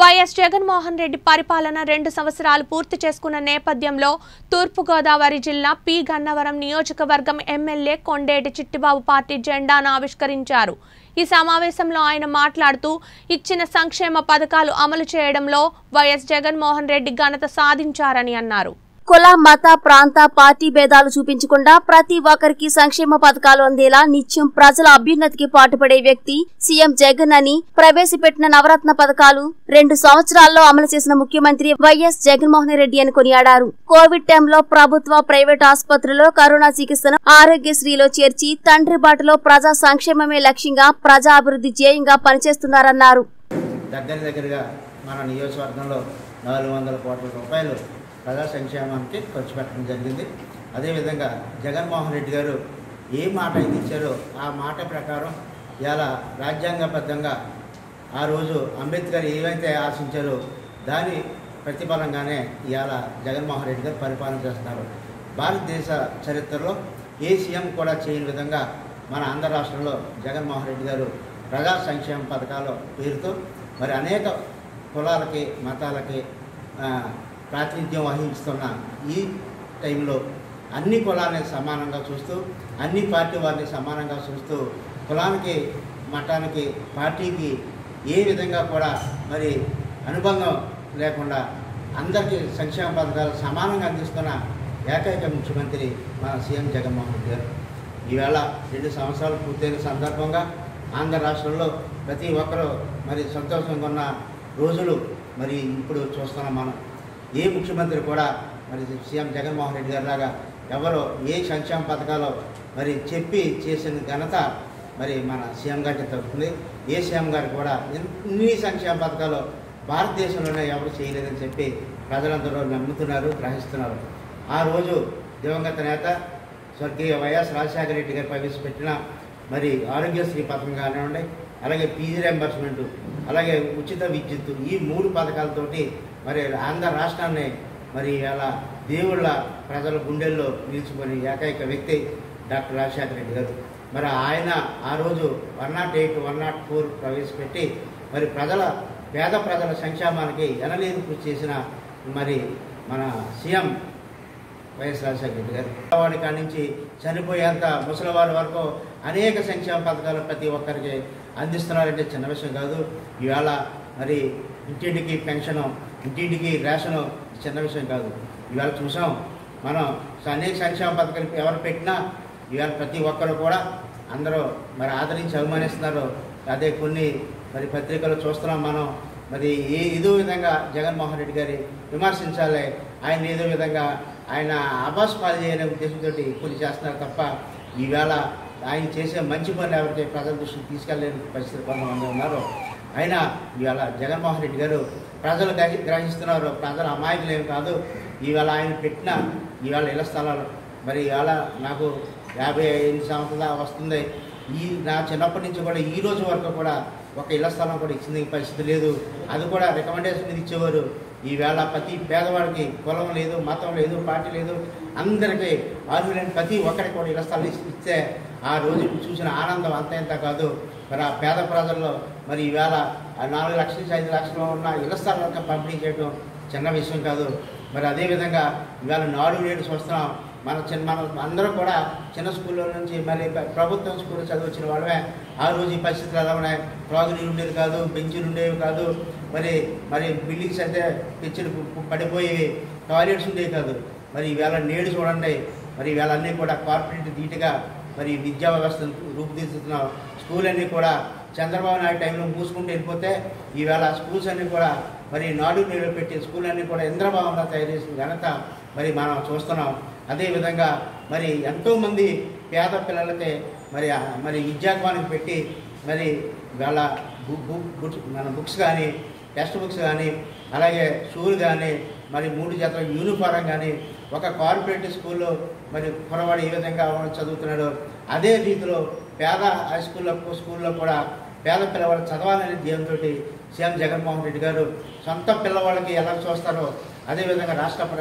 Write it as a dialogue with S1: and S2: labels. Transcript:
S1: YS Jaganmohan Reddy పరిపాలన రెండు సంవత్సరాలు పూర్తి చేసుకున్న నేపథ్యంలో తూర్పుగోదావరి జిల్లా పి గన్నవరం నియోజకవర్గం ఎమ్మెల్యే కొండేటి చిట్టిబాబు పార్టీ జెండాను ఆవిష్కరించారు ఈ సమావేశంలో ఆయన మాట్లాడుతూ ఇచ్చిన సంక్షేమ పథకాలు అమలు చేయడంలో వైఎస్ జగన్మోహన్ రెడ్డి ఘనత సాధించారని అన్నారు
S2: కుల మత ప్రాంత పార్టీ భేదాలు చూపించకుండా ప్రతి ఒక్కరికి సంక్షేమ పథకాలు అందేలా నిత్యం ప్రజల అభ్యున్నతికి పాటుపడే వ్యక్తి సీఎం జగన్ అని ప్రవేశపెట్టిన నవరత్న పథకాలు రెండు సంవత్సరాల్లో అమలు చేసిన ముఖ్యమంత్రి వైఎస్ జగన్మోహన్ రెడ్డి అని కొనియాడారు కోవిడ్ టైంలో ప్రభుత్వ ప్రైవేట్ ఆసుపత్రుల్లో కరోనా చికిత్సను ఆరోగ్యశ్రీలో చేర్చి తండ్రి బాటలో ప్రజా సంక్షేమమే లక్ష్యంగా ప్రజా అభివృద్ధి ధ్యేయంగా పనిచేస్తున్నారన్నారు
S3: దగ్గర దగ్గరగా మన నియోజకవర్గంలో నాలుగు వందల కోట్ల రూపాయలు ప్రజా సంక్షేమానికి ఖర్చు పెట్టడం జరిగింది అదేవిధంగా జగన్మోహన్ రెడ్డి గారు ఏ మాట అయితే ఇచ్చారో ఆ మాట ప్రకారం ఇలా రాజ్యాంగబద్ధంగా ఆ రోజు అంబేద్కర్ ఏవైతే ఆశించారో దాని ప్రతిఫలంగానే ఇవాళ జగన్మోహన్ రెడ్డి గారు పరిపాలన చేస్తున్నారు భారతదేశ చరిత్రలో ఏ సీఎం కూడా చేయని విధంగా మన ఆంధ్ర రాష్ట్రంలో జగన్మోహన్ రెడ్డి గారు ప్రజా సంక్షేమ పథకాల పేరుతో మరి అనేక కులాలకి మతాలకి ఆ, ప్రాతినిధ్యం వహిస్తున్న ఈ టైంలో అన్ని కులాలని సమానంగా చూస్తూ అన్ని పార్టీ వారిని సమానంగా చూస్తూ కులానికి మతానికి పార్టీకి ఏ విధంగా కూడా మరి అనుబంధం లేకుండా అందరికీ సంక్షేమ పథకాలు సమానంగా అందిస్తున్న ఏకైక ముఖ్యమంత్రి మన సీఎం జగన్మోహన్ రెడ్డి గారు ఈవేళ రెండు సంవత్సరాలు పూర్తయిన సందర్భంగా ఆంధ్ర రాష్ట్రంలో ప్రతి ఒక్కరూ మరి సంతోషంగా ఉన్న రోజులు మరి ఇప్పుడు చూస్తున్నాం మనం ఏ ముఖ్యమంత్రి కూడా మరి సీఎం జగన్మోహన్ రెడ్డి గారి లాగా ఎవరో ఏ సంక్షేమ పథకాలు మరి చెప్పి చేసిన ఘనత మరి మన సీఎం గారికి తగ్గుతుంది ఏ సీఎం గారు కూడా ఇన్ని సంక్షేమ పథకాలు భారతదేశంలోనే ఎవరు చేయలేదని చెప్పి ప్రజలందరూ నమ్ముతున్నారు గ్రహిస్తున్నారు ఆ రోజు దివంగత నేత స్వర్గీయ వైఎస్ రాజశేఖర రెడ్డి గారు ప్రవేశపెట్టిన మరి ఆరోగ్యశ్రీ పథకం కానివ్వండి అలాగే ఫీజు రియంబర్స్మెంట్ అలాగే ఉచిత విద్యుత్ ఈ మూడు పథకాలతోటి మరి ఆంధ్ర రాష్ట్రాన్ని మరి అలా దేవుళ్ళ ప్రజల గుండెల్లో నిలిచిపోయిన ఏకైక వ్యక్తి డాక్టర్ రాజశేఖర రెడ్డి గారు మరి ఆయన ఆ రోజు one nought eight one nought four ప్రవేశపెట్టి మరి ప్రజల పేద ప్రజల సంక్షేమానికి ఎనలేని కృషి చేసిన మరి మన సీఎం వైఎస్ రాజశేఖర రెడ్డి గారు వాడి కాడి నుంచి చనిపోయేంత ముసలివారి వరకు అనేక సంక్షేమ పథకాలు ప్రతి ఒక్కరికి అందిస్తున్నారంటే చిన్న విషయం కాదు ఇవాళ మరి ఇంటింటికి పెన్షను ఇంటింటికి రేషను చిన్న విషయం కాదు ఇవాళ చూసాం మనం అనేక సంక్షేమ పథకాలు ఎవరు పెట్టినా ఇవాళ ప్రతి ఒక్కరు కూడా అందరూ మరి ఆదరించి అభిమానిస్తున్నారు అదే కొన్ని మరి పత్రికలు చూస్తున్నాం మనం మరి ఏ ఏదో విధంగా జగన్మోహన్ రెడ్డి గారి విమర్శించాలి ఆయన ఏదో విధంగా ఆయన అబాస్ పాలు చేయనే ఉద్దేశంతో కొన్ని చేస్తున్నారు తప్ప ఈవేళ ఆయన చేసే మంచి పనులు ఎవరికి ప్రజల దృష్టికి తీసుకెళ్ళలేని పరిస్థితి కొంతమంది ఉన్నారు అయినా ఇవాళ జగన్మోహన్ రెడ్డి గారు ప్రజలు గ్రహి గ్రహిస్తున్నారు ప్రజల అమాయకులు ఏమి కాదు ఇవాళ ఆయన పెట్టిన ఇవాళ ఇళ్ల స్థలాలు మరి ఇవాళ నాకు యాభై ఎనిమిది సంవత్సరాలు వస్తుంది ఈ నా చిన్నప్పటి నుంచి కూడా ఈ రోజు వరకు కూడా ఒక ఇళ్ల స్థలం కూడా ఇచ్చిన పరిస్థితి లేదు అది కూడా రికమెండేషన్ మీద ఇచ్చేవారు ఈవేళ ప్రతి పేదవాడికి కులం లేదు మతం లేదు పార్టీ లేదు అందరికీ అర్హులైన ప్రతి ఒక్కరికి కూడా ఇళ్ల స్థలం ఇస్- ఇస్తే ఆ రోజు చూసిన ఆనందం అంత ఇంత కాదు మరి ఆ పేద ప్రజల్లో మరి ఈవేళ ఆ నాలుగు లక్షల నుంచి ఐదు లక్షలు ఉన్న ఇళ్ల స్థలాలకు పంపిణీ చేయడం చిన్న విషయం కాదు మరి అదేవిధంగా ఇవాళ నాడు నేడు చూస్తున్నాం మన చిన్న మన అందరూ కూడా చిన్న స్కూల్లో నుంచి మరి ప్ర- ప్రభుత్వం స్కూల్లో చదివించిన వాళ్ళమే ఆ రోజు ఈ పరిస్థితులు ఎలా ఉన్నాయి త్రాగునీరు ఉండేది కాదు బెంచీలు ఉండేవి కాదు మరి మరి బిల్డింగ్స్ అయితే పిచ్చులు పడిపోయేవి టాయిలెట్స్ ఉండేవి కాదు మరి ఈవేళ నేడు చూడండి మరి ఈవేళ అన్నీ కూడా కార్పొరేట్ ధీటుగా మరి విద్యా వ్యవస్థను రూపుదిద్దుతున్నాం స్కూల్ అన్నీ కూడా చంద్రబాబు నాయుడు టైంలో మూసుకుంటూ వెళ్ళిపోతే ఈవేళ స్కూల్స్ అన్నీ కూడా మరి నాడు నీళ్ళు పెట్టి స్కూల్ అన్నీ కూడా ఇంద్రభావంగా తయారు చేసిన ఘనత మరి మనం చూస్తున్నాం అదేవిధంగా మరి ఎంతోమంది పేద పిల్లలకి మరి ఆ- మరి విద్యాగమానికి పెట్టి మరి వాళ్ళ బు- బు- బుక్స్ మన బుక్స్ కానీ టెక్స్ట్ బుక్స్ కానీ అలాగే షూలు కానీ మరి మూడు జతల యూనిఫారం కానీ ఒక కార్పొరేట్ స్కూల్లో మరి కురవాడు ఏ విధంగా చదువుతున్నాడో అదే రీతిలో పేద హై స్కూల్లో స్కూల్లో కూడా పేద పిల్లవాడు చదవాలనే ధ్యేయంతో సీఎం జగన్మోహన్ రెడ్డి గారు సొంత పిల్లవాళ్ళకి ఎలా చూస్తారో అదేవిధంగా రాష్ట్ర ప్ర-